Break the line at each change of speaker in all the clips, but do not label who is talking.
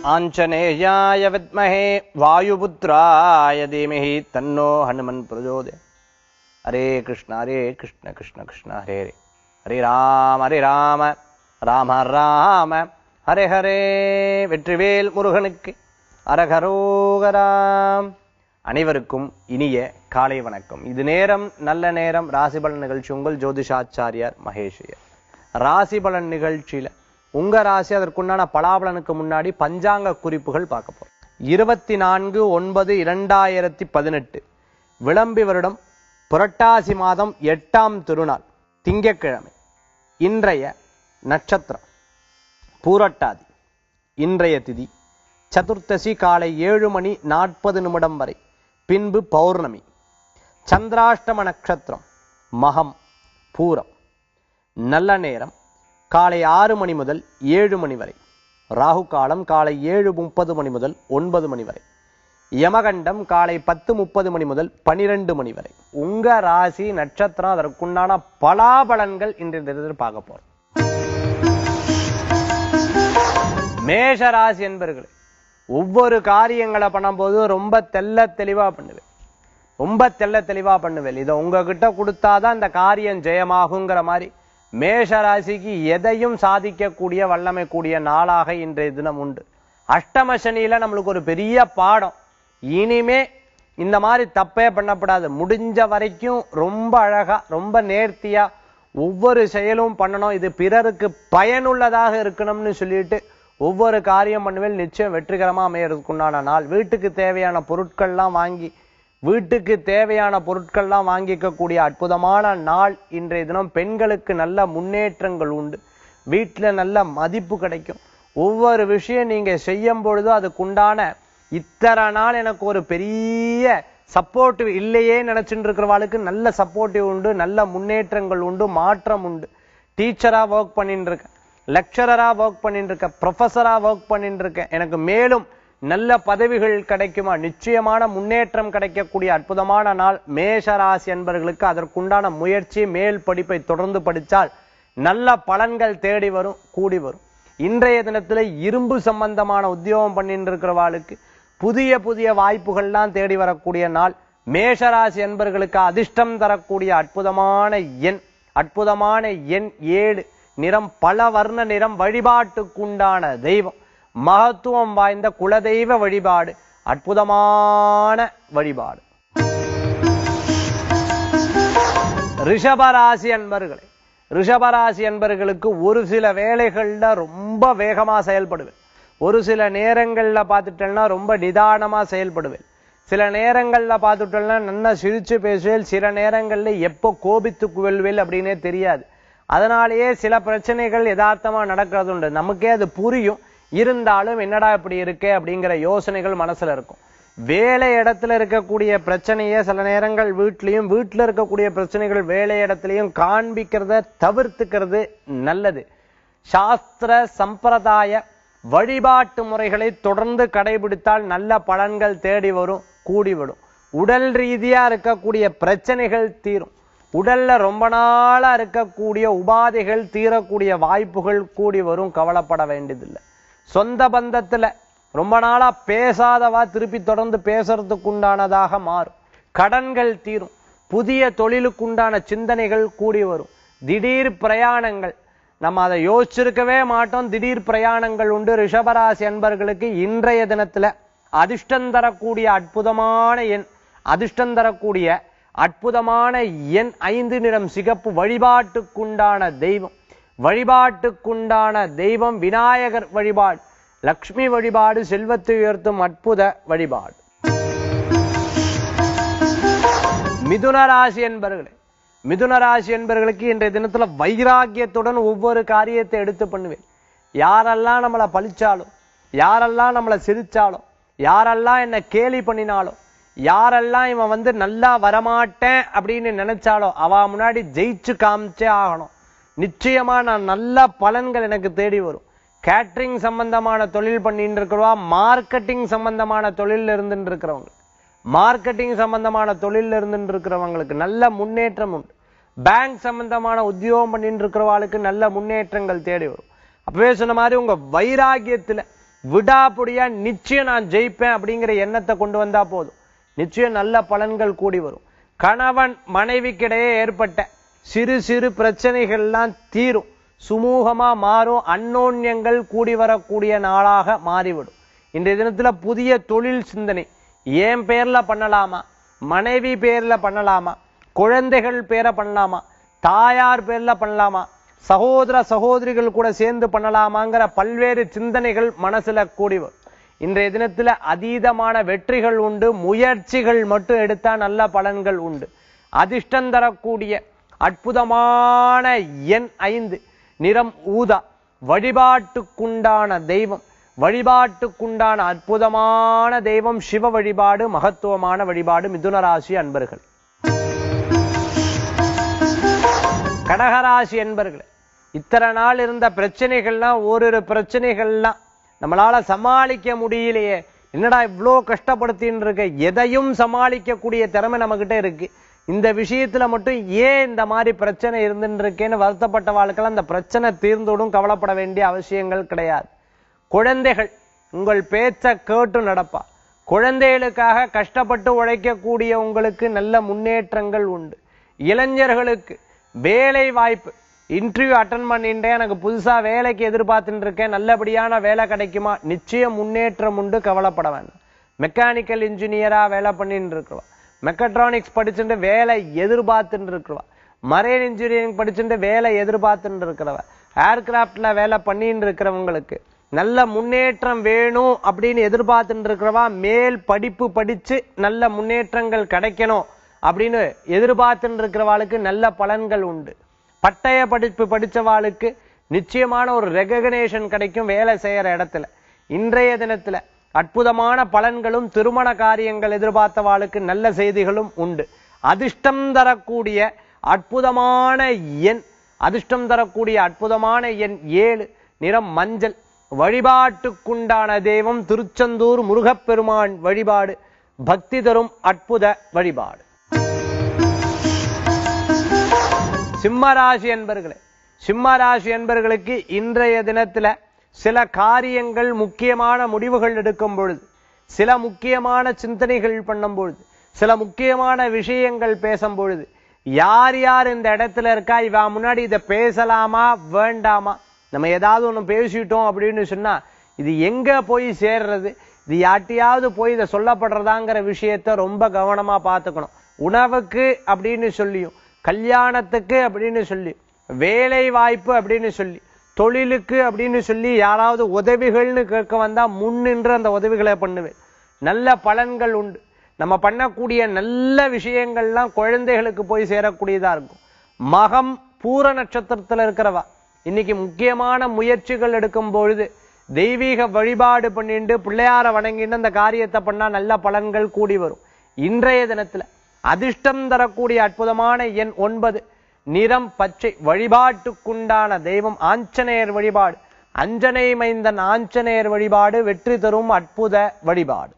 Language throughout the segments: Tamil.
ஆஞ்சநேயாய வித்மஹே வாயுபுத்ராய தீமஹி தன்னோ ஹனுமன் பிரஜோதே ஹரே கிருஷ்ண ஹரே கிருஷ்ண கிருஷ்ண கிருஷ்ண ஹரே ஹரே ஹரே ராம ஹரே ராம ராம ராம ஹரே ஹரே வெற்றிவேல் முருகனுக்கு அரகரோகராம் அனைவருக்கும் இனிய காலை வணக்கம் இது நேரம் நல்ல நேரம் ராசிபலன் நிகழ்ச்சி உங்கள் ஜோதிஷாச்சாரியார் மகேஷியர் ராசிபலன் நிகழ்ச்சியில உங்க ராசி அதற்குண்டான பலாபலனுக்கு முன்னாடி பஞ்சாங்க குறிப்புகள் பார்க்க போறோம் இருபத்தி நான்கு ஒன்பது இரண்டாயிரத்தி பதினெட்டு விளம்பி வருடம் புரட்டாசி மாதம் எட்டாம் திருநாள் திங்கட்கிழமை இன்றைய நட்சத்திரம் பூரட்டாதி இன்றைய திதி சதுர்த்தசி காலை ஏழு மணி நாற்பது நிமிடம் வரை பின்பு பௌர்ணமி சந்திராஷ்டம நட்சத்திரம் மகம் பூரம் நல்ல நேரம் காலை ஆறு மணி முதல் ஏழு மணி வரை ராகு காலம் காலை ஏழு முப்பது மணி முதல் ஒன்பது மணி வரை யமகண்டம் காலை பத்து முப்பது மணி முதல் பனிரெண்டு மணி வரை உங்க ராசி நட்சத்திரம் அதற்குண்டான பலாபலன்கள் இன்றைய தினத்தில் பார்க்க போறோம் மேஷ ராசி என்பர்களே ஒவ்வொரு காரியங்களை பண்ணும்போது ரொம்ப தெள்ள தெளிவா பண்ணுவேன் ரொம்ப தெள்ள தெளிவா பண்ணுவேன் இதை உங்ககிட்ட கொடுத்தாதான் இந்த காரியம் ஜெயமாகுங்கிற மாதிரி மேஷ ராசிக்கு எதையும் சாதிக்கக்கூடிய வல்லமை கூடிய நாளாக இன்றைய தினம் உண்டு அஷ்டம சனியில நம்மளுக்கு ஒரு பெரிய பாடம் இனிமே இந்த மாதிரி தப்பே பண்ணப்படாது முடிஞ்ச வரைக்கும் ரொம்ப அழகா ரொம்ப நேர்த்தியா ஒவ்வொரு செயலும் பண்ணணும் இது பிறருக்கு பயனுள்ளதாக இருக்கணும்னு சொல்லிட்டு ஒவ்வொரு காரியம் பண்ணுவேன் நிச்சயம் வெற்றிகரமா அமையறதுக்குண்டான நாள் வீட்டுக்கு தேவையான பொருட்கள்லாம் வாங்கி வீட்டுக்கு தேவையான பொருட்கள்லாம் வாங்கிக்கக்கூடிய அற்புதமான நாள் இன்றைய தினம் பெண்களுக்கு நல்ல முன்னேற்றங்கள் உண்டு வீட்டுல நல்ல மதிப்பு கிடைக்கும் ஒவ்வொரு விஷயம் நீங்க செய்யும் பொழுது அதுக்குண்டான இத்தனை நாள் எனக்கு ஒரு பெரிய சப்போர்ட்டிவ் இல்லையே நினைச்சுட்டு இருக்கிறவாளுக்கு நல்ல சப்போர்ட்டிவ் உண்டு நல்ல முன்னேற்றங்கள் உண்டு மாற்றம் உண்டு டீச்சரா ஒர்க் பண்ணிட்டு இருக்கேன் லெக்சரரா ஒர்க் பண்ணிட்டு இருக்கேன் ப்ரொஃபஸரா ஒர்க் பண்ணிட்டு இருக்கேன் எனக்கு மேலும் நல்ல பதவிகள் கிடைக்குமா நிச்சயமான முன்னேற்றம் கிடைக்கக்கூடிய அற்புதமான நாள் மேஷராசி என்பவர்களுக்கு அதற்குண்டான முயற்சி மேல் படிப்பை தொடர்ந்து படித்தால் நல்ல பலன்கள் தேடி வரும் கூடி வரும் இன்றைய தினத்துல இரும்பு சம்பந்தமான உத்தியோகம் பண்ணிட்டு இருக்கிறவாளுக்கு புதிய புதிய வாய்ப்புகள்லாம் தேடி வரக்கூடிய நாள் மேஷராசி என்பர்களுக்கு அதிர்ஷ்டம் தரக்கூடிய அற்புதமான எண் அற்புதமான எண் ஏழு நிறம் பல வர்ண நிறம் வழிபாட்டுக்குண்டான தெய்வம் மகத்துவம் வாய்ந்த குலதெய்வ வழிபாடு அற்புதமான வழிபாடு ரிஷபராசி அன்பர்களே ரிஷபராசி அன்பர்களுக்கு ஒரு சில வேலைகள்ல ரொம்ப வேகமா செயல்படுவேன் ஒரு சில நேரங்கள்ல பார்த்துட்டேன்னா ரொம்ப நிதானமா செயல்படுவேன் சில நேரங்கள்ல பார்த்துட்டோம்னா நல்லா சிரிச்சு பேசுவேன் சில நேரங்கள்ல எப்போ கோபித்து குவல்வேல் அப்படின்னே தெரியாது அதனாலேயே சில பிரச்சனைகள் யதார்த்தமா நடக்கிறது உண்டு நமக்கே அது புரியும் இருந்தாலும் என்னடா இப்படி இருக்கே அப்படிங்கிற யோசனைகள் மனசுல இருக்கும் வேலை இடத்துல இருக்கக்கூடிய பிரச்சனையை சில நேரங்கள் வீட்லயும் வீட்டுல இருக்கக்கூடிய பிரச்சனைகள் வேலை இடத்துலயும் காண்பிக்கிறத தவிர்த்துக்கிறது நல்லது சாஸ்திர சம்பிரதாய வழிபாட்டு முறைகளை தொடர்ந்து கடைபிடித்தால் நல்ல பலன்கள் தேடி வரும் கூடி விடும் உடல் ரீதியா இருக்கக்கூடிய பிரச்சனைகள் தீரும் உடல்ல ரொம்ப நாளா இருக்கக்கூடிய உபாதைகள் தீரக்கூடிய வாய்ப்புகள் கூடி வரும் கவலைப்பட வேண்டியதில்லை சொந்த பந்தத்துல ரொம்ப நாளா பேசாதவா திருப்பி தொடர்ந்து பேசுறதுக்கு உண்டானதாக மாறும் கடன்கள் தீரும் புதிய தொழிலுக்குண்டான சிந்தனைகள் கூடி வரும் திடீர் பிரயாணங்கள் நம்ம அதை யோசிச்சிருக்கவே மாட்டோம் திடீர் பிரயாணங்கள் உண்டு ரிஷபராசி அன்பர்களுக்கு இன்றைய தினத்துல அதிர்ஷ்டம் தரக்கூடிய அற்புதமான எண் அதிர்ஷ்டம் தரக்கூடிய அற்புதமான எண் ஐந்து நிறம் சிகப்பு வழிபாட்டுக்குண்டான தெய்வம் வழிபாட்டுக்குண்டான தெய்வம் விநாயகர் வழிபாடு லக்ஷ்மி வழிபாடு செல்வத்தை உயர்த்தும் அற்புத வழிபாடு மிதுன ராசி என்பர்களே மிதுன ராசி என்பர்களுக்கு இன்றைய தினத்துல வைராக்கியத்துடன் ஒவ்வொரு காரியத்தை எடுத்து பண்ணுவேன் யாரெல்லாம் நம்மளை பழிச்சாலும் யாரெல்லாம் நம்மளை சிரிச்சாலும் யாரெல்லாம் என்ன கேலி பண்ணினாலும் யாரெல்லாம் இவன் வந்து நல்லா வரமாட்டேன் அப்படின்னு நினைச்சாலோ அவ முன்னாடி ஜெயிச்சு காமிச்சே ஆகணும் நிச்சயமா நான் நல்ல பலன்கள் எனக்கு தேடி வரும் கேட்டரிங் சம்பந்தமான தொழில் பண்ணிட்டு இருக்கிறவா மார்க்கெட்டிங் சம்பந்தமான தொழில் இருந்துட்டு இருக்கிறவங்க மார்க்கெட்டிங் சம்பந்தமான தொழில் இருந்துட்டு இருக்கிறவங்களுக்கு நல்ல முன்னேற்றம் உண்டு பேங்க் சம்பந்தமான உத்தியோகம் பண்ணிட்டு இருக்கிறவாளுக்கு நல்ல முன்னேற்றங்கள் தேடி வரும் அப்பவே சொன்ன மாதிரி உங்க வைராகியத்துல விடாப்புடியா நிச்சயம் நான் ஜெயிப்பேன் அப்படிங்கிற எண்ணத்தை கொண்டு வந்தா போதும் நிச்சயம் நல்ல பலன்கள் கூடி வரும் கணவன் மனைவிக்கிடையே ஏற்பட்ட சிறு சிறு பிரச்சனைகள்லாம் தீரும் சுமூகமா மாறும் அன்னோன்யங்கள் கூடி வரக்கூடிய நாளாக மாறிவிடும் இன்றைய தினத்துல புதிய தொழில் சிந்தனை என் பேர்ல பண்ணலாமா மனைவி பேர்ல பண்ணலாமா குழந்தைகள் பேரை பண்ணலாமா தாயார் பேர்ல பண்ணலாமா சகோதர சகோதரிகள் கூட சேர்ந்து பண்ணலாமாங்கிற பல்வேறு சிந்தனைகள் மனசுல கூடி வரும் இன்றைய தினத்துல அதீதமான வெற்றிகள் உண்டு முயற்சிகள் மட்டும் எடுத்தா நல்ல பலன்கள் உண்டு அதிர்ஷ்டம் தரக்கூடிய அற்புதமான எண் ஐந்து நிறம் ஊதா வழிபாட்டுக்குண்டான தெய்வம் வழிபாட்டுக்குண்டான அற்புதமான தெய்வம் சிவ வழிபாடு மகத்துவமான வழிபாடு மிதுன ராசி அன்பர்கள் கடகராசி என்பர்களே இத்தனை நாள் இருந்த பிரச்சனைகள்லாம் ஓரிரு பிரச்சனைகள்லாம் நம்மளால சமாளிக்க முடியலையே என்னடா இவ்வளோ கஷ்டப்படுத்தின்னு இருக்க எதையும் சமாளிக்கக்கூடிய திறமை நம்மகிட்ட இருக்கு இந்த விஷயத்துல மட்டும் ஏன் இந்த மாதிரி பிரச்சனை இருந்துட்டு இருக்கேன்னு வருத்தப்பட்ட வாழ்க்கையில் அந்த பிரச்சனை தீர்ந்தோடும் கவலைப்பட வேண்டிய அவசியங்கள் கிடையாது குழந்தைகள் உங்கள் பேச்ச கேட்டு நடப்பா குழந்தைகளுக்காக கஷ்டப்பட்டு உழைக்கக்கூடிய உங்களுக்கு நல்ல முன்னேற்றங்கள் உண்டு இளைஞர்களுக்கு வேலை வாய்ப்பு இன்டர்வியூ அட்டன் பண்ணிட்டேன் எனக்கு புதுசா வேலைக்கு எதிர்பார்த்துட்டு இருக்கேன் நல்லபடியான வேலை கிடைக்குமா நிச்சயம் முன்னேற்றம் உண்டு கவலைப்பட வேண்டாம் மெக்கானிக்கல் இன்ஜினியரா வேலை பண்ணிட்டு இருக்கிறவா மெக்கட்ரானிக்ஸ் படிச்சுட்டு வேலை எதிர்பார்த்துட்டு இருக்கிறவா மரைன் இன்ஜினியரிங் படிச்சுட்டு வேலை எதிர்பார்த்துட்டு இருக்கிறவ ஏர்கிராஃப்ட்ல வேலை பண்ணிட்டு இருக்கிறவங்களுக்கு நல்ல முன்னேற்றம் வேணும் அப்படின்னு எதிர்பார்த்துட்டு இருக்கிறவா மேல் படிப்பு படிச்சு நல்ல முன்னேற்றங்கள் கிடைக்கணும் அப்படின்னு எதிர்பார்த்துட்டு இருக்கிறவாளுக்கு நல்ல பலன்கள் உண்டு பட்டய படிப்பு படிச்சவாளுக்கு நிச்சயமான ஒரு ரெகக்னேஷன் கிடைக்கும் வேலை செய்யற இடத்துல இன்றைய தினத்துல அற்புதமான பலன்களும் திருமண காரியங்கள் எதிர்பார்த்தவாளுக்கு நல்ல செய்திகளும் உண்டு அதிர்ஷ்டம் தரக்கூடிய அற்புதமான எண் அதிர்ஷ்டம் தரக்கூடிய அற்புதமான எண் ஏழு நிறம் மஞ்சள் வழிபாட்டுக்குண்டான தெய்வம் திருச்செந்தூர் முருகப்பெருமான் வழிபாடு பக்தி தரும் அற்புத வழிபாடு சிம்மராசி என்பர்களே சிம்மராசி என்பர்களுக்கு இன்றைய தினத்துல சில காரியங்கள் முக்கியமான முடிவுகள் எடுக்கும் பொழுது சில முக்கியமான சிந்தனைகள் பண்ணும் பொழுது சில முக்கியமான விஷயங்கள் பேசும் பொழுது யார் யார் இந்த இடத்துல இருக்கா இவ முன்னாடி இதை பேசலாமா வேண்டாமா நம்ம ஏதாவது ஒண்ணு பேசிட்டோம் அப்படின்னு சொன்னா இது எங்க போய் சேர்றது இது யார்ட்டையாவது போய் இதை சொல்லப்படுறதாங்கிற விஷயத்த ரொம்ப கவனமா பார்த்துக்கணும் உணவுக்கு அப்படின்னு சொல்லியும் கல்யாணத்துக்கு அப்படின்னு சொல்லி வேலை வாய்ப்பு அப்படின்னு சொல்லி தொழிலுக்கு அப்படின்னு சொல்லி யாராவது உதவிகள்னு கேட்க வந்தா முன்னின்று அந்த உதவிகளை பண்ணுவேன் நல்ல பலன்கள் உண்டு நம்ம பண்ணக்கூடிய நல்ல விஷயங்கள்லாம் குழந்தைகளுக்கு போய் சேரக்கூடியதா இருக்கும் மகம் பூர நட்சத்திரத்துல இருக்கிறவா இன்னைக்கு முக்கியமான முயற்சிகள் எடுக்கும் பொழுது தெய்வீக வழிபாடு பண்ணிட்டு பிள்ளையார வணங்கிட்டு அந்த காரியத்தை பண்ணா நல்ல பலன்கள் கூடி வரும் இன்றைய தினத்துல அதிர்ஷ்டம் தரக்கூடிய அற்புதமான எண் ஒன்பது நிறம் பச்சை வழிபாட்டுக்குண்டான தெய்வம் ஆஞ்சநேயர் வழிபாடு அஞ்சனை மைந்தன் ஆஞ்சநேயர் வழிபாடு வெற்றி தரும் அற்புத வழிபாடு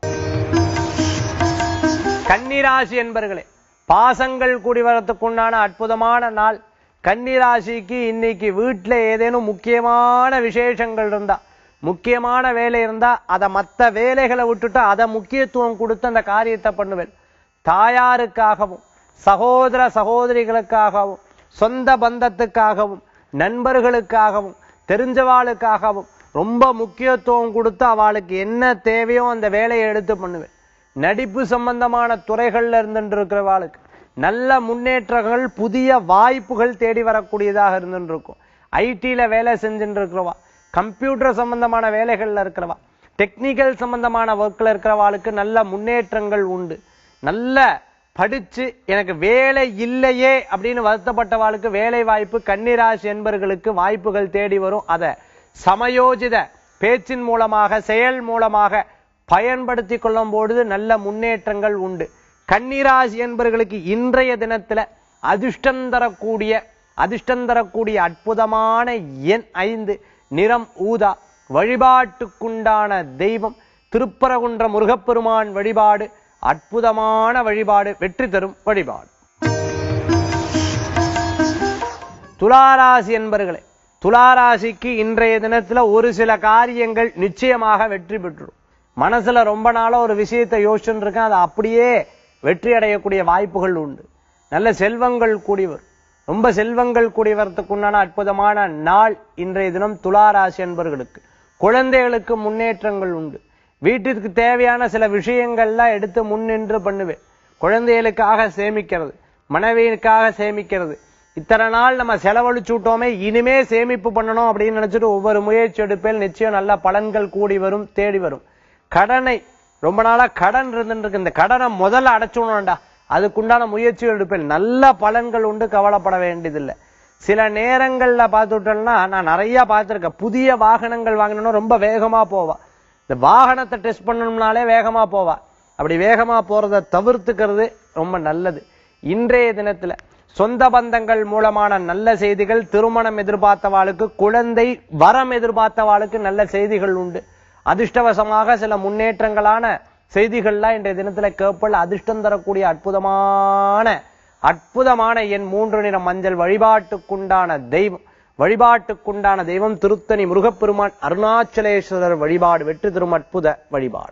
கன்னிராசி என்பர்களே பாசங்கள் கூடி வரத்துக்குண்டான அற்புதமான நாள் கன்னிராசிக்கு இன்னைக்கு வீட்டுல ஏதேனும் முக்கியமான விசேஷங்கள் இருந்தா முக்கியமான வேலை இருந்தா அதை மத்த வேலைகளை விட்டுட்டு அதை முக்கியத்துவம் கொடுத்து அந்த காரியத்தை பண்ணுவேன் தாயாருக்காகவும் சகோதர சகோதரிகளுக்காகவும் சொந்த பந்தத்துக்காகவும் நண்பர்களுக்காகவும் தெரிஞ்சவாளுக்காகவும் ரொம்ப முக்கியத்துவம் கொடுத்து அவளுக்கு என்ன தேவையோ அந்த வேலையை எடுத்து பண்ணுவேன் நடிப்பு சம்பந்தமான துறைகள்ல இருந்துட்டு இருக்கிறவாளுக்கு நல்ல முன்னேற்றங்கள் புதிய வாய்ப்புகள் தேடி வரக்கூடியதாக இருந்துட்டு இருக்கும் ஐடில வேலை செஞ்சுட்டு இருக்கிறவா கம்ப்யூட்டர் சம்பந்தமான வேலைகள்ல இருக்கிறவா டெக்னிக்கல் சம்பந்தமான ஒர்க்ல இருக்கிறவாளுக்கு நல்ல முன்னேற்றங்கள் உண்டு நல்ல படிச்சு எனக்கு வேலை இல்லையே அப்படின்னு வருத்தப்பட்டவாளுக்கு வேலை வாய்ப்பு கன்னிராசி என்பர்களுக்கு வாய்ப்புகள் தேடி வரும் அதை சமயோஜித பேச்சின் மூலமாக செயல் மூலமாக பயன்படுத்தி கொள்ளும் பொழுது நல்ல முன்னேற்றங்கள் உண்டு கன்னிராசி என்பர்களுக்கு இன்றைய தினத்துல அதிர்ஷ்டம் தரக்கூடிய அதிர்ஷ்டம் தரக்கூடிய அற்புதமான எண் ஐந்து நிறம் ஊதா வழிபாட்டுக்குண்டான தெய்வம் திருப்பரகுன்ற முருகப்பெருமான் வழிபாடு அற்புதமான வழிபாடு வெற்றி தரும் வழிபாடு துளாராசி என்பர்களே துளாராசிக்கு இன்றைய தினத்துல ஒரு சில காரியங்கள் நிச்சயமாக வெற்றி பெற்றுடும் மனசுல ரொம்ப நாளா ஒரு விஷயத்தை யோசிச்சுட்டு இருக்கேன் அது அப்படியே வெற்றி அடையக்கூடிய வாய்ப்புகள் உண்டு நல்ல செல்வங்கள் கூடி வரும் ரொம்ப செல்வங்கள் கூடி வரத்துக்கு உண்டான அற்புதமான நாள் இன்றைய தினம் துளாராசி என்பவர்களுக்கு குழந்தைகளுக்கு முன்னேற்றங்கள் உண்டு வீட்டிற்கு தேவையான சில விஷயங்கள்லாம் எடுத்து முன்னின்று பண்ணுவேன் குழந்தைகளுக்காக சேமிக்கிறது மனைவிக்காக சேமிக்கிறது இத்தனை நாள் நம்ம செலவழிச்சு விட்டோமே இனிமே சேமிப்பு பண்ணணும் அப்படின்னு நினைச்சிட்டு ஒவ்வொரு முயற்சி எடுப்பேன் நிச்சயம் நல்ல பலன்கள் கூடி வரும் தேடி வரும் கடனை ரொம்ப நாளா கடன் இருந்துட்டு இருக்கு இந்த கடனை முதல்ல அடைச்சுடணும்டா அதுக்குண்டான முயற்சி எடுப்பேன் நல்ல பலன்கள் உண்டு கவலைப்பட வேண்டியதில்லை சில நேரங்கள்ல பார்த்துட்டோம்னா நான் நிறைய பார்த்திருக்கேன் புதிய வாகனங்கள் வாங்கணும்னா ரொம்ப வேகமா போவா இந்த வாகனத்தை டெஸ்ட் பண்ணணும்னாலே வேகமா போவா அப்படி வேகமா போறதை தவிர்த்துக்கிறது ரொம்ப நல்லது இன்றைய தினத்துல சொந்த பந்தங்கள் மூலமான நல்ல செய்திகள் திருமணம் எதிர்பார்த்தவாளுக்கு குழந்தை வரம் எதிர்பார்த்தவாளுக்கு நல்ல செய்திகள் உண்டு அதிர்ஷ்டவசமாக சில முன்னேற்றங்களான செய்திகள்லாம் இன்றைய தினத்துல கேப்பல் அதிர்ஷ்டம் தரக்கூடிய அற்புதமான அற்புதமான என் மூன்று நிற மஞ்சள் வழிபாட்டுக்குண்டான தெய்வம் வழிபாட்டுக்குண்டான தெய்வம் திருத்தணி முருகப்பெருமான் அருணாச்சலேஸ்வரர் வழிபாடு வெற்றி தரும் அற்புத வழிபாடு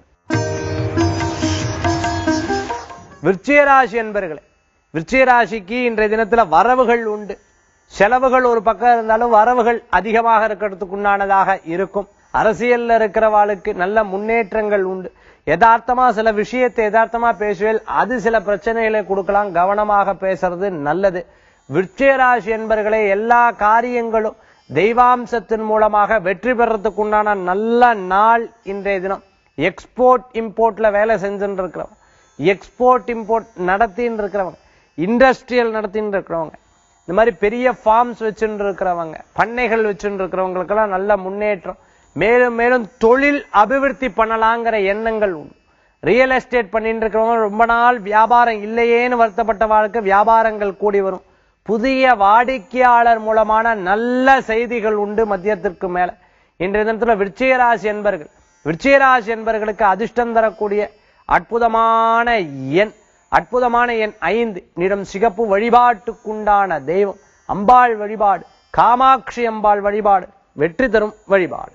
விருச்சிகராசி என்பர்களே விருச்சிகராசிக்கு இன்றைய தினத்துல வரவுகள் உண்டு செலவுகள் ஒரு பக்கம் இருந்தாலும் வரவுகள் அதிகமாக இருக்கிறதுக்குண்டானதாக இருக்கும் அரசியல்ல இருக்கிறவாளுக்கு நல்ல முன்னேற்றங்கள் உண்டு யதார்த்தமா சில விஷயத்தை யதார்த்தமா பேசுவேல் அது சில பிரச்சனைகளை கொடுக்கலாம் கவனமாக பேசுறது நல்லது விருச்சிகராசி என்பர்களே எல்லா காரியங்களும் தெய்வாம்சத்தின் மூலமாக வெற்றி பெறறதுக்கு உண்டான நல்ல நாள் இன்றைய தினம் எக்ஸ்போர்ட் இம்போர்ட்ல வேலை செஞ்சுட்டு இருக்கிறவங்க எக்ஸ்போர்ட் இம்போர்ட் நடத்தின்னு இருக்கிறவங்க இண்டஸ்ட்ரியல் நடத்தின்னு இருக்கிறவங்க இந்த மாதிரி பெரிய ஃபார்ம்ஸ் வச்சுட்டு இருக்கிறவங்க பண்ணைகள் வச்சுட்டு இருக்கிறவங்களுக்கெல்லாம் நல்ல முன்னேற்றம் மேலும் மேலும் தொழில் அபிவிருத்தி பண்ணலாங்கிற எண்ணங்கள் உண்டு ரியல் எஸ்டேட் பண்ணிட்டு இருக்கிறவங்க ரொம்ப நாள் வியாபாரம் இல்லையேன்னு வருத்தப்பட்ட வாழ்க்கை வியாபாரங்கள் கூடி வரும் புதிய வாடிக்கையாளர் மூலமான நல்ல செய்திகள் உண்டு மத்தியத்திற்கு மேல இன்றைய தினத்துல விருச்சிகராசி என்பர்கள் விருச்சிகராசி என்பர்களுக்கு அதிர்ஷ்டம் தரக்கூடிய அற்புதமான எண் அற்புதமான எண் ஐந்து நிறம் சிகப்பு வழிபாட்டுக்குண்டான தெய்வம் அம்பாள் வழிபாடு காமாட்சி அம்பாள் வழிபாடு வெற்றி தரும் வழிபாடு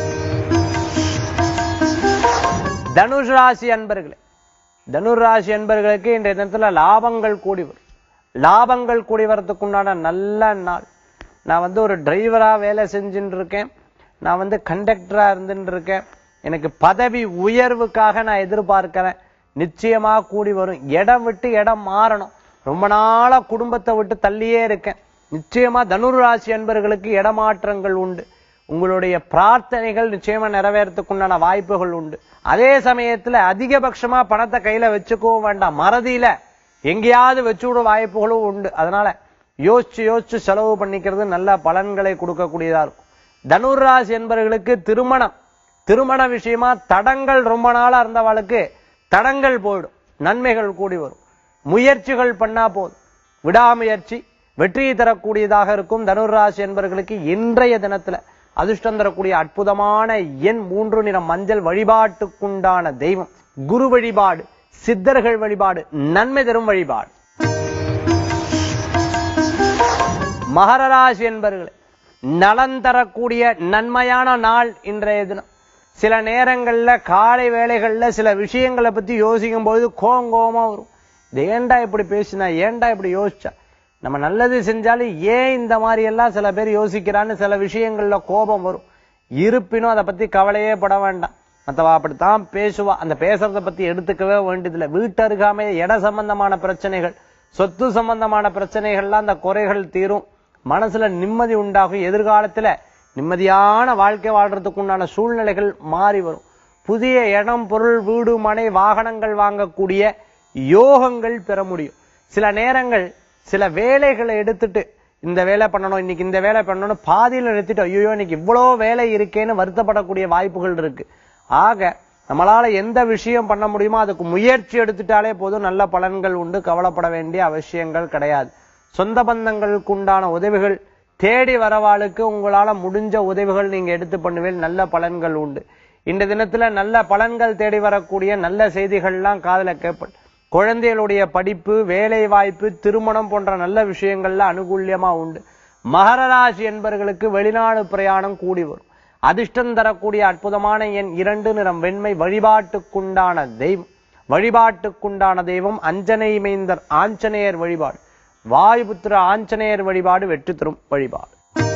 தனுஷ் ராசி அன்பர்களே தனுர் ராசி அன்பர்களுக்கு இன்றைய தினத்துல லாபங்கள் கூடி வரும் லாபங்கள் கூடி வரதுக்குண்டான நல்ல நாள் நான் வந்து ஒரு டிரைவரா வேலை செஞ்சுட்டு இருக்கேன் நான் வந்து கண்டக்டரா இருந்துட்டு இருக்கேன் எனக்கு பதவி உயர்வுக்காக நான் எதிர்பார்க்கிறேன் நிச்சயமா கூடி வரும் இடம் விட்டு இடம் மாறணும் ரொம்ப நாளா குடும்பத்தை விட்டு தள்ளியே இருக்கேன் நிச்சயமா தனுர் ராசி அன்பர்களுக்கு இடமாற்றங்கள் உண்டு உங்களுடைய பிரார்த்தனைகள் நிச்சயமா நிறைவேறத்துக்குண்டான வாய்ப்புகள் உண்டு அதே சமயத்துல அதிகபட்சமா பணத்தை கையில வச்சுக்கவும் வேண்டாம் மறதியில எங்கேயாவது வச்சு விட வாய்ப்புகளும் உண்டு அதனால யோசிச்சு யோசிச்சு செலவு பண்ணிக்கிறது நல்ல பலன்களை கொடுக்கக்கூடியதா இருக்கும் தனுர் ராசி என்பவர்களுக்கு திருமணம் திருமண விஷயமா தடங்கள் ரொம்ப நாளா இருந்தவளுக்கு தடங்கள் போயிடும் நன்மைகள் கூடி வரும் முயற்சிகள் பண்ணா போதும் விடாமுயற்சி வெற்றியை தரக்கூடியதாக இருக்கும் தனுர் ராசி என்பவர்களுக்கு இன்றைய தினத்துல அதிர்ஷ்டம் தரக்கூடிய அற்புதமான எண் மூன்று நிறம் மஞ்சள் வழிபாட்டுக்குண்டான தெய்வம் குரு வழிபாடு சித்தர்கள் வழிபாடு நன்மை தரும் வழிபாடு மகர ராசி என்பவர்களே நலன் தரக்கூடிய நன்மையான நாள் இன்றைய தினம் சில நேரங்கள்ல காலை வேளைகள்ல சில விஷயங்களை பத்தி யோசிக்கும் பொழுது கோங்கோமா வரும் இது ஏன்டா இப்படி பேசினா ஏன்டா இப்படி யோசிச்சா நம்ம நல்லது செஞ்சாலும் ஏன் இந்த மாதிரி எல்லாம் சில பேர் யோசிக்கிறான்னு சில விஷயங்கள்ல கோபம் வரும் இருப்பினும் அதை பத்தி கவலையே பட வேண்டாம் மத்தவா அப்படித்தான் பேசுவா அந்த பேசுறத பத்தி எடுத்துக்கவே வேண்டியதில்லை வீட்டு அருகாமை இட சம்பந்தமான பிரச்சனைகள் சொத்து சம்பந்தமான பிரச்சனைகள்லாம் அந்த குறைகள் தீரும் மனசுல நிம்மதி உண்டாகும் எதிர்காலத்துல நிம்மதியான வாழ்க்கை வாழ்றதுக்கு உண்டான சூழ்நிலைகள் மாறி வரும் புதிய இடம் பொருள் வீடு மனை வாகனங்கள் வாங்கக்கூடிய யோகங்கள் பெற முடியும் சில நேரங்கள் சில வேலைகளை எடுத்துட்டு இந்த வேலை பண்ணணும் இன்னைக்கு இந்த வேலை பண்ணணும் பாதியில நிறுத்திட்டு ஐயோ இன்னைக்கு இவ்வளோ வேலை இருக்கேன்னு வருத்தப்படக்கூடிய வாய்ப்புகள் இருக்கு ஆக நம்மளால எந்த விஷயம் பண்ண முடியுமோ அதுக்கு முயற்சி எடுத்துட்டாலே போதும் நல்ல பலன்கள் உண்டு கவலைப்பட வேண்டிய அவசியங்கள் கிடையாது சொந்த பந்தங்களுக்கு உண்டான உதவிகள் தேடி வரவாளுக்கு உங்களால முடிஞ்ச உதவிகள் நீங்க எடுத்து பண்ணுவேன் நல்ல பலன்கள் உண்டு இந்த தினத்துல நல்ல பலன்கள் தேடி வரக்கூடிய நல்ல செய்திகள்லாம் காதுல கேட்பல் குழந்தைகளுடைய படிப்பு வேலை வாய்ப்பு திருமணம் போன்ற நல்ல விஷயங்கள்ல அனுகூல்யமா உண்டு மகர ராசி என்பவர்களுக்கு வெளிநாடு பிரயாணம் கூடி வரும் அதிர்ஷ்டம் தரக்கூடிய அற்புதமான எண் இரண்டு நிறம் வெண்மை வழிபாட்டுக்குண்டான தெய்வம் வழிபாட்டுக்குண்டான தெய்வம் அஞ்சனை மைந்தர் ஆஞ்சநேயர் வழிபாடு வாயுபுத்திர ஆஞ்சநேயர் வழிபாடு வெற்றி தரும் வழிபாடு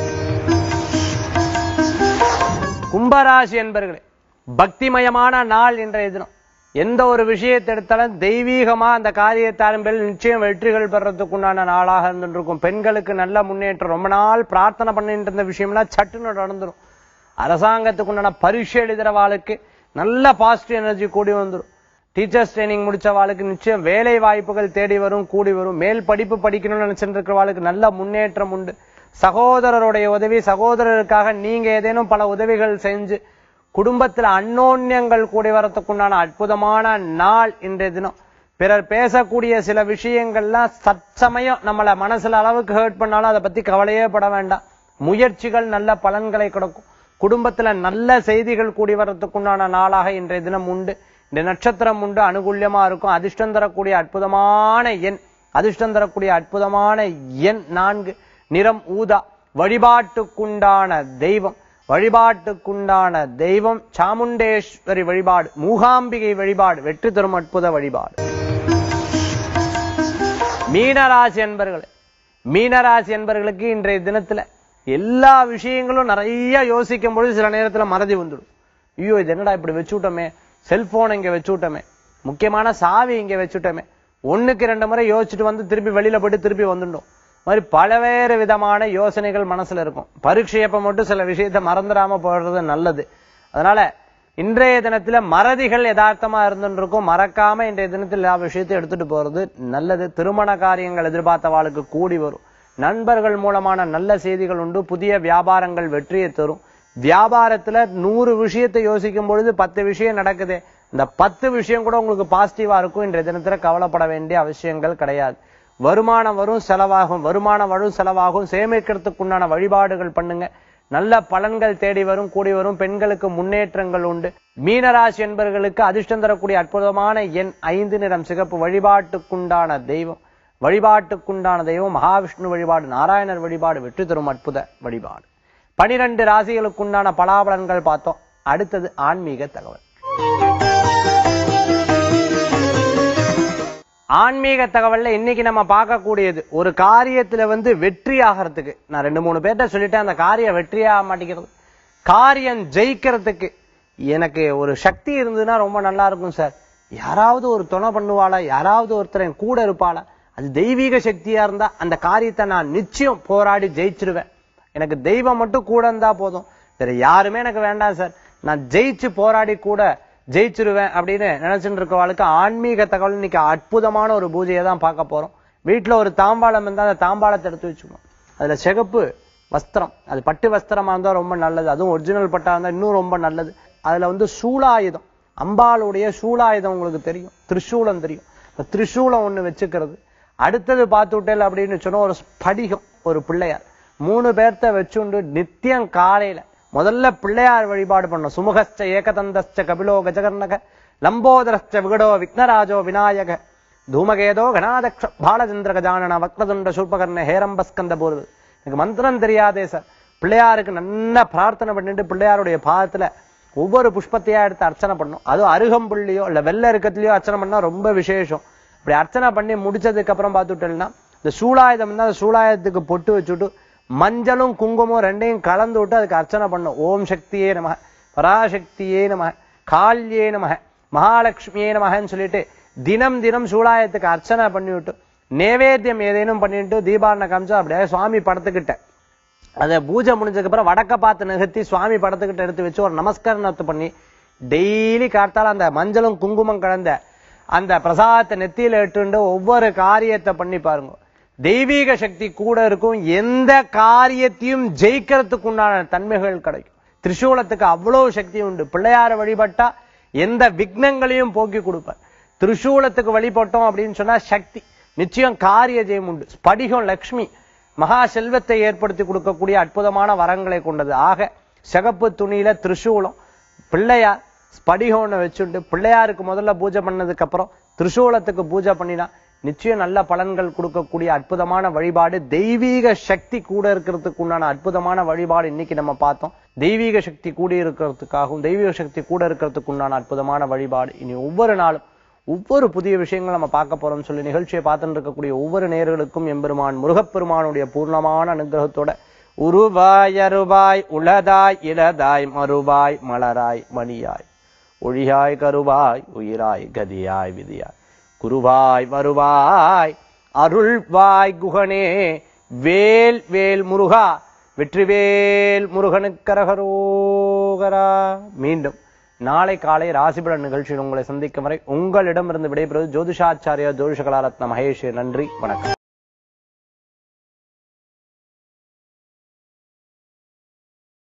கும்பராசி என்பர்களே பக்திமயமான நாள் இன்றைய தினம் எந்த ஒரு விஷயத்தை எடுத்தாலும் தெய்வீகமா அந்த காரியத்தை ஆரம்பில் நிச்சயம் வெற்றிகள் பெறறதுக்குண்டான நாளாக இருந்துருக்கும் பெண்களுக்கு நல்ல முன்னேற்றம் ரொம்ப நாள் பிரார்த்தனை பண்ணிட்டு இருந்த விஷயம்லாம் சட்டுன்னு நடந்துரும் அரசாங்கத்துக்குண்டான பரீட்சை எழுதுறவாளுக்கு நல்ல பாசிட்டிவ் எனர்ஜி கூடி வந்துடும் டீச்சர்ஸ் ட்ரைனிங் முடிச்சவாளுக்கு நிச்சயம் வேலை வாய்ப்புகள் தேடி வரும் கூடி வரும் மேல் படிப்பு படிக்கணும்னு நினைச்சிட்டு இருக்கிறவாளுக்கு நல்ல முன்னேற்றம் உண்டு சகோதரருடைய உதவி சகோதரருக்காக நீங்க ஏதேனும் பல உதவிகள் செஞ்சு குடும்பத்துல அன்னோன்யங்கள் கூடி வரத்துக்குண்டான அற்புதமான நாள் இன்றைய தினம் பிறர் பேசக்கூடிய சில விஷயங்கள்லாம் சற்சமயம் நம்மள மனசுல அளவுக்கு ஹர்ட் பண்ணாலும் அதை பத்தி கவலையே பட வேண்டாம் முயற்சிகள் நல்ல பலன்களை கொடுக்கும் குடும்பத்துல நல்ல செய்திகள் கூடி வரத்துக்குண்டான நாளாக இன்றைய தினம் உண்டு இந்த நட்சத்திரம் உண்டு அனுகூல்யமா இருக்கும் அதிர்ஷ்டம் தரக்கூடிய அற்புதமான எண் அதிர்ஷ்டம் தரக்கூடிய அற்புதமான எண் நான்கு நிறம் ஊதா வழிபாட்டுக்குண்டான தெய்வம் வழிபாட்டுக்குண்டான தெய்வம் சாமுண்டேஸ்வரி வழிபாடு மூகாம்பிகை வழிபாடு வெற்றி தரும் அற்புத வழிபாடு மீனராசி என்பர்களே மீனராசி என்பர்களுக்கு இன்றைய தினத்துல எல்லா விஷயங்களும் நிறைய யோசிக்கும் பொழுது சில நேரத்துல மறதி வந்துடும் ஐயோ இது என்னடா இப்படி வச்சுட்டோமே செல்போன் இங்க வச்சுட்டோமே முக்கியமான சாவி இங்க வச்சுட்டோமே ஒண்ணுக்கு ரெண்டு முறை யோசிச்சுட்டு வந்து திருப்பி வெளியில போயிட்டு திருப்பி வந்துட்டோம் மாதிரி பலவேறு விதமான யோசனைகள் மனசுல இருக்கும் பரீட்சை அப்ப மட்டும் சில விஷயத்த மறந்துடாம போடுறது நல்லது அதனால இன்றைய தினத்துல மறதிகள் யதார்த்தமா இருந்துருக்கும் மறக்காம இன்றைய தினத்தில் எல்லா விஷயத்தையும் எடுத்துட்டு போறது நல்லது திருமண காரியங்கள் எதிர்பார்த்தவாளுக்கு கூடி வரும் நண்பர்கள் மூலமான நல்ல செய்திகள் உண்டு புதிய வியாபாரங்கள் வெற்றியை தரும் வியாபாரத்துல நூறு விஷயத்தை யோசிக்கும் பொழுது பத்து விஷயம் நடக்குது இந்த பத்து விஷயம் கூட உங்களுக்கு பாசிட்டிவா இருக்கும் இன்றைய தினத்துல கவலைப்பட வேண்டிய அவசியங்கள் கிடையாது வருமானம் வரும் செலவாகும் வருமானம் வரும் செலவாகும் சேமிக்கிறதுக்குண்டான வழிபாடுகள் பண்ணுங்க நல்ல பலன்கள் தேடி வரும் கூடி வரும் பெண்களுக்கு முன்னேற்றங்கள் உண்டு மீனராசி என்பவர்களுக்கு அதிர்ஷ்டம் தரக்கூடிய அற்புதமான எண் ஐந்து நிறம் சிகப்பு வழிபாட்டுக்குண்டான தெய்வம் வழிபாட்டுக்குண்டான தெய்வம் மகாவிஷ்ணு வழிபாடு நாராயணர் வழிபாடு வெற்றி தரும் அற்புத வழிபாடு பனிரெண்டு ராசிகளுக்குண்டான பலாபலன்கள் பார்த்தோம் அடுத்தது ஆன்மீக தகவல் ஆன்மீக தகவல்ல இன்னைக்கு நம்ம பார்க்கக்கூடியது ஒரு காரியத்துல வந்து வெற்றி ஆகிறதுக்கு நான் ரெண்டு மூணு பேர்ட்ட சொல்லிட்டேன் அந்த காரியம் வெற்றியாக மாட்டேங்கிறது காரியம் ஜெயிக்கிறதுக்கு எனக்கு ஒரு சக்தி இருந்ததுன்னா ரொம்ப நல்லா இருக்கும் சார் யாராவது ஒரு துணை பண்ணுவாளா யாராவது ஒருத்தர் என் கூட இருப்பாளா அது தெய்வீக சக்தியா இருந்தா அந்த காரியத்தை நான் நிச்சயம் போராடி ஜெயிச்சிருவேன் எனக்கு தெய்வம் மட்டும் கூட இருந்தா போதும் வேற யாருமே எனக்கு வேண்டாம் சார் நான் ஜெயிச்சு போராடி கூட ஜெயிச்சிருவேன் அப்படின்னு நினைச்சுட்டு இருக்கவாளுக்கு ஆன்மீக தகவல் இன்னைக்கு அற்புதமான ஒரு பூஜையை தான் பார்க்க போறோம் வீட்டுல ஒரு தாம்பாளம் இருந்தா அந்த தாம்பாளத்தை எடுத்து வச்சுக்கணும் அதுல சிகப்பு வஸ்திரம் அது பட்டு வஸ்திரமா இருந்தா ரொம்ப நல்லது அதுவும் ஒரிஜினல் பட்டா இருந்தா இன்னும் ரொம்ப நல்லது அதுல வந்து சூலாயுதம் அம்பாளுடைய சூலாயுதம் உங்களுக்கு தெரியும் திரிசூலம் தெரியும் இந்த திரிசூலம் ஒண்ணு வச்சுக்கிறது அடுத்தது பார்த்து விட்டேல் அப்படின்னு சொன்னா ஒரு ஸ்படிகம் ஒரு பிள்ளையார் மூணு பேர்த்த வச்சுண்டு நித்தியம் காலையில முதல்ல பிள்ளையார் வழிபாடு பண்ணும் சுமுகஸ்ச ஏகதந்தஸ்ச கபிலோ கஜகர்ணக லம்போதரஸ்ச விகடோ விக்னராஜோ விநாயக தூமகேதோ கணாதக்ஷ பாலச்சந்திர கஜானன வக்ரதுண்ட சூர்பகர்ண ஹேரம்பஸ்கந்த பூர்வு எனக்கு மந்திரம் தெரியாதே சார் பிள்ளையாருக்கு நல்லா பிரார்த்தனை பண்ணிட்டு பிள்ளையாருடைய பாதத்துல ஒவ்வொரு புஷ்பத்தையா எடுத்து அர்ச்சனை பண்ணும் அதுவும் அருகம்புள்ளியோ இல்ல வெள்ளை இருக்கத்துலயோ அர்ச்சனை பண்ணா ரொம்ப விசேஷம் இப்படி அர்ச்சனை பண்ணி முடிச்சதுக்கு அப்புறம் பார்த்துட்டேன்னா இந்த சூலாயுதம் இருந்தா அந்த சூலாயுதத்துக்கு பொட்டு வச்சுட்டு மஞ்சளும் குங்குமம் ரெண்டையும் கலந்து விட்டு அதுக்கு அர்ச்சனை பண்ணும் ஓம் சக்தியே நம பராசக்தியே நம கால்யே நம மகாலட்சுமியே நமகன்னு சொல்லிட்டு தினம் தினம் சூலாயத்துக்கு அர்ச்சனை பண்ணி விட்டு நேவேத்தியம் ஏதேனும் பண்ணிட்டு தீபாரண காமிச்சா அப்படியே சுவாமி படத்துக்கிட்ட அதை பூஜை முடிஞ்சதுக்கு அப்புறம் வடக்க பார்த்து நிகழ்த்தி சுவாமி படத்துக்கிட்ட எடுத்து வச்சு ஒரு நமஸ்கரணத்தை பண்ணி டெய்லி காத்தால அந்த மஞ்சளும் குங்குமம் கலந்த அந்த பிரசாதத்தை நெத்தியில இட்டுண்டு ஒவ்வொரு காரியத்தை பண்ணி பாருங்க தெய்வீக சக்தி கூட இருக்கும் எந்த காரியத்தையும் ஜெயிக்கிறதுக்கு உண்டான தன்மைகள் கிடைக்கும் திரிசூலத்துக்கு அவ்வளவு சக்தி உண்டு பிள்ளையார வழிபட்டா எந்த விக்னங்களையும் போக்கி கொடுப்பார் திரிசூலத்துக்கு வழிபட்டோம் அப்படின்னு சொன்னா சக்தி நிச்சயம் காரிய ஜெயம் உண்டு ஸ்படிகம் லக்ஷ்மி மகா செல்வத்தை ஏற்படுத்தி கொடுக்கக்கூடிய அற்புதமான வரங்களை கொண்டது ஆக சிகப்பு துணியில திரிசூலம் பிள்ளையார் ஸ்படிகம்னு வச்சுட்டு பிள்ளையாருக்கு முதல்ல பூஜை பண்ணதுக்கு அப்புறம் திரிசூலத்துக்கு பூஜை பண்ணினா நிச்சயம் நல்ல பலன்கள் கொடுக்கக்கூடிய அற்புதமான வழிபாடு தெய்வீக சக்தி கூட இருக்கிறதுக்கு உண்டான அற்புதமான வழிபாடு இன்னைக்கு நம்ம பார்த்தோம் தெய்வீக சக்தி கூடி இருக்கிறதுக்காகவும் தெய்வீக சக்தி கூட இருக்கிறதுக்கு உண்டான அற்புதமான வழிபாடு இனி ஒவ்வொரு நாளும் ஒவ்வொரு புதிய விஷயங்கள் நம்ம பார்க்க போறோம்னு சொல்லி நிகழ்ச்சியை பார்த்துட்டு இருக்கக்கூடிய ஒவ்வொரு நேர்களுக்கும் எம்பெருமான் முருகப்பெருமானுடைய பூர்ணமான அனுகிரகத்தோட உருவாய் அருவாய் உளதாய் இளதாய் மறுவாய் மலராய் மணியாய் ஒழியாய் கருவாய் உயிராய் கதியாய் விதியாய் குருவாய் வருவாய் அருள்வாய் குகனே வேல் வேல் முருகா வெற்றிவேல் முருகனுக்கரகரோகரா மீண்டும் நாளை காலை ராசிபலன் நிகழ்ச்சியில் உங்களை சந்திக்கும் வரை உங்களிடமிருந்து விடைபெறுவது ஜோதிஷாச்சாரியா ஜோதிஷ கலாரத்ன மகேஷ் நன்றி வணக்கம்